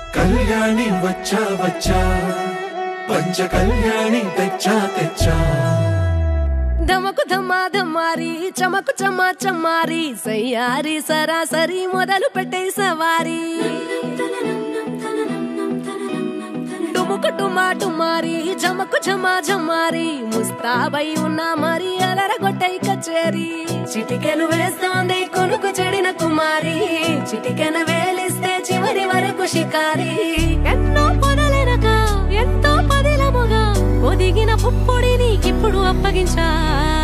కళ్యాణి వచ్చా వచ్చా పంచ కళ్యాణి తెచ్చా తెచ్చా ధమకు ధమ్మా ధమ్మారి చమకు చమ్మా చమ్మారి సయ్యారి సరాసరి మొదలు పెట్టే సవారి డుముకు డుమా డుమారి జమకు జమా జమారి ముస్తాబై ఉన్నా మరి అలరగొట్టై కచేరి చిటికెను వేస్తోంది కొనుకు చెడిన కుమారి చిటికెను వేలిస్తే చివరి వరకు షికారి ఎన్నో పొదలెనక ఎంతో పదిలముగా ఒదిగిన పుప్పొడి నీకిప్పుడు అప్పగించా